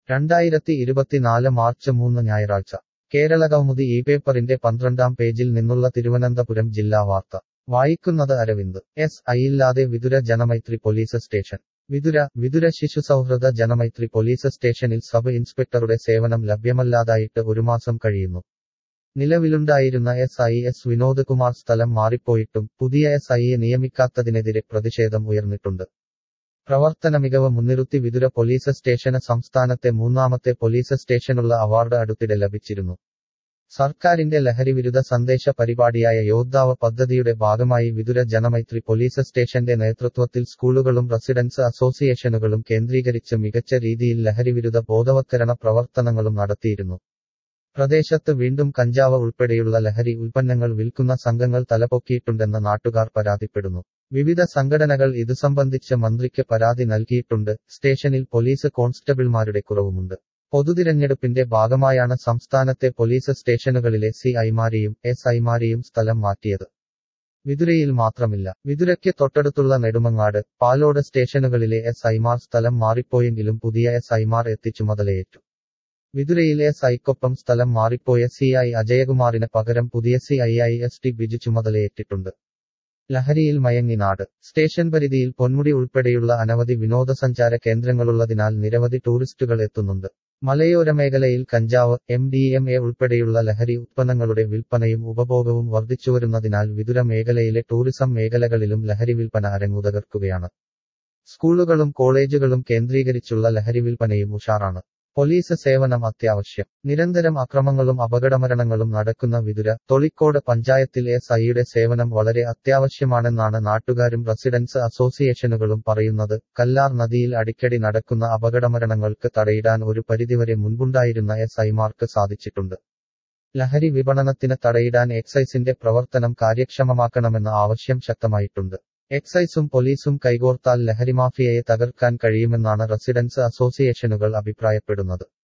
രണ്ടായിരത്തി ഇരുപത്തിനാല് മാർച്ച് മൂന്ന് ഞായറാഴ്ച കേരള കൗമുദി ഈ പേപ്പറിന്റെ പന്ത്രണ്ടാം പേജിൽ നിന്നുള്ള തിരുവനന്തപുരം ജില്ലാ വാർത്ത വായിക്കുന്നത് അരവിന്ദ് എസ് ഐയില്ലാതെ വിതുര ജനമൈത്രി പോലീസ് സ്റ്റേഷൻ വിതുര വിതുര ശിശുസൗഹൃദ ജനമൈത്രി പോലീസ് സ്റ്റേഷനിൽ സബ് ഇൻസ്പെക്ടറുടെ സേവനം ലഭ്യമല്ലാതായിട്ട് ഒരു മാസം കഴിയുന്നു നിലവിലുണ്ടായിരുന്ന S I S Vinod Kumar സ്ഥലം മാറിപ്പോയിട്ടും പുതിയ എസ് ഐയെ നിയമിക്കാത്തതിനെതിരെ പ്രതിഷേധം ഉയർന്നിട്ടുണ്ട് പ്രവർത്തന മികവ് മുൻനിർത്തി വിതുര പോലീസ് സ്റ്റേഷന് സംസ്ഥാനത്തെ മൂന്നാമത്തെ പോലീസ് സ്റ്റേഷനുള്ള അവാർഡ് അടുത്തിടെ ലഭിച്ചിരുന്നു സർക്കാരിന്റെ ലഹരിവിരുദ്ധ സന്ദേശ പരിപാടിയായ യോദ്ധാവ് പദ്ധതിയുടെ ഭാഗമായി വിതുര ജനമൈത്രി പോലീസ് സ്റ്റേഷന്റെ നേതൃത്വത്തിൽ സ്കൂളുകളും റെസിഡൻസ് അസോസിയേഷനുകളും കേന്ദ്രീകരിച്ച് മികച്ച രീതിയിൽ ലഹരിവിരുദ്ധ ബോധവത്കരണ പ്രവർത്തനങ്ങളും നടത്തിയിരുന്നു പ്രദേശത്ത് വീണ്ടും കഞ്ചാവ് ഉൾപ്പെടെയുള്ള ലഹരി ഉൽപ്പന്നങ്ങൾ വിൽക്കുന്ന സംഘങ്ങൾ തലപൊക്കിയിട്ടുണ്ടെന്ന് നാട്ടുകാർ പരാതിപ്പെടുന്നു വിവിധ സംഘടനകൾ ഇതു സംബന്ധിച്ച് മന്ത്രിക്ക് പരാതി നൽകിയിട്ടുണ്ട് സ്റ്റേഷനിൽ പോലീസ് കോൺസ്റ്റബിൾമാരുടെ കുറവുമുണ്ട് പൊതുതിരഞ്ഞെടുപ്പിന്റെ ഭാഗമായാണ് സംസ്ഥാനത്തെ പോലീസ് സ്റ്റേഷനുകളിലെ സി ഐമാരെയും എസ് ഐമാരെയും സ്ഥലം മാറ്റിയത് വിതുരയിൽ മാത്രമില്ല വിതുരയ്ക്ക് തൊട്ടടുത്തുള്ള നെടുമങ്ങാട് പാലോട് സ്റ്റേഷനുകളിലെ എസ് ഐമാർ സ്ഥലം മാറിപ്പോയെങ്കിലും പുതിയ എസ് ഐമാർ എത്തി ചുമതലയേറ്റു വിതുരയിൽ എസ് ഐക്കൊപ്പം സ്ഥലം മാറിപ്പോയ സി ഐ അജയകുമാറിന് പകരം പുതിയ C I I S T Biju ചുമതലയേറ്റിട്ടുണ്ട് ലഹരിയിൽ മയങ്ങി നാട് സ്റ്റേഷൻ പരിധിയിൽ പൊന്മുടി ഉൾപ്പെടെയുള്ള അനവധി വിനോദസഞ്ചാര കേന്ദ്രങ്ങളുള്ളതിനാൽ നിരവധി ടൂറിസ്റ്റുകൾ എത്തുന്നുണ്ട് മലയോര മേഖലയിൽ കഞ്ചാവ് എം ഡി എം എ ഉൾപ്പെടെയുള്ള ലഹരി ഉത്പന്നങ്ങളുടെ വിൽപ്പനയും ഉപഭോഗവും വർദ്ധിച്ചുവരുന്നതിനാൽ വിതുര മേഖലയിലെ ടൂറിസം മേഖലകളിലും ലഹരി വിൽപ്പന അരങ്ങുതകർക്കുകയാണ് സ്കൂളുകളും കോളേജുകളും കേന്ദ്രീകരിച്ചുള്ള ലഹരി വിൽപ്പനയും ഉഷാറാണ് പോലീസ് സേവനം അത്യാവശ്യം നിരന്തരം അക്രമങ്ങളും അപകടമരണങ്ങളും നടക്കുന്ന വിതുര തൊളിക്കോട് പഞ്ചായത്തിൽ എസ് ഐയുടെ സേവനം വളരെ അത്യാവശ്യമാണെന്നാണ് നാട്ടുകാരും റെസിഡൻസ് അസോസിയേഷനുകളും പറയുന്നത് കല്ലാർ നദിയിൽ അടിക്കടി നടക്കുന്ന അപകടമരണങ്ങൾക്ക് തടയിടാൻ ഒരു പരിധിവരെ മുൻപുണ്ടായിരുന്ന എസ് ഐമാർക്ക് സാധിച്ചിട്ടുണ്ട് ലഹരി വിപണനത്തിന് തടയിടാൻ എക്സൈസിന്റെ പ്രവർത്തനം കാര്യക്ഷമമാക്കണമെന്ന ആവശ്യം ശക്തമായിട്ടുണ്ട് എക്സൈസും പോലീസും കൈകോർത്താൽ ലഹരിമാഫിയയെ തകർക്കാൻ കഴിയുമെന്നാണ് റെസിഡൻസ് അസോസിയേഷനുകൾ അഭിപ്രായപ്പെടുന്നത്